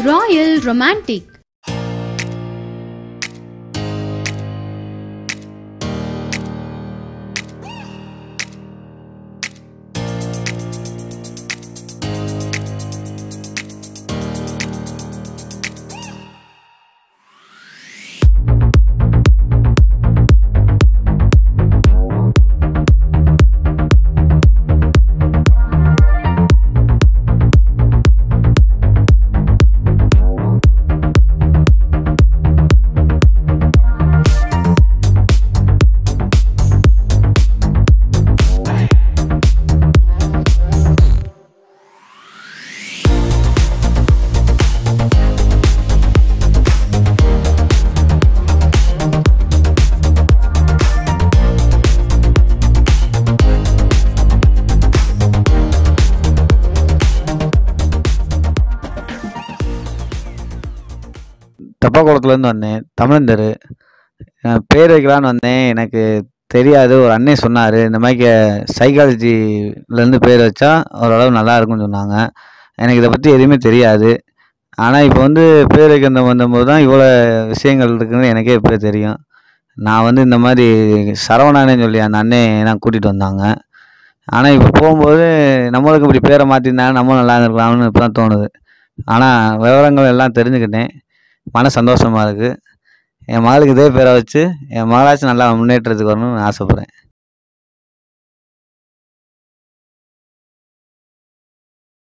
Royal Romantic. தெப்பக்குளத்துலேருந்து வந்தேன் தமிழந்தரு நான் பேர் வைக்கலான்னு வந்தேன் எனக்கு தெரியாது ஒரு அண்ணன் சொன்னார் இந்த மாதிரி சைக்காலஜிலேருந்து பேர் வச்சா ஓரளவு நல்லா இருக்கும்னு சொன்னாங்க எனக்கு இதை பற்றி எதுவுமே தெரியாது ஆனால் இப்போ வந்து பேர் வைக்க வந்தபோது தான் இவ்வளோ விஷயங்கள் இருக்குன்னு எனக்கே இப்போ தெரியும் நான் வந்து இந்த மாதிரி சரவணானே சொல்லி அந்த அண்ணன் தான் கூட்டிகிட்டு வந்தாங்க ஆனால் இப்போ போகும்போது நம்மளுக்கு இப்படி பேரை மாற்றிருந்தாங்க நம்மளும் நல்லா இருந்திருக்கலாம்னு இப்போ தான் தோணுது ஆனால் விவரங்கள் எல்லாம் தெரிஞ்சுக்கிட்டேன் மன சந்தோஷமாக இருக்குது என் மகளுக்கு இதே பேரை வச்சு என் மகளாச்சும் நல்லா முன்னேற்றத்துக்கு வரணும்னு ஆசைப்பட்றேன்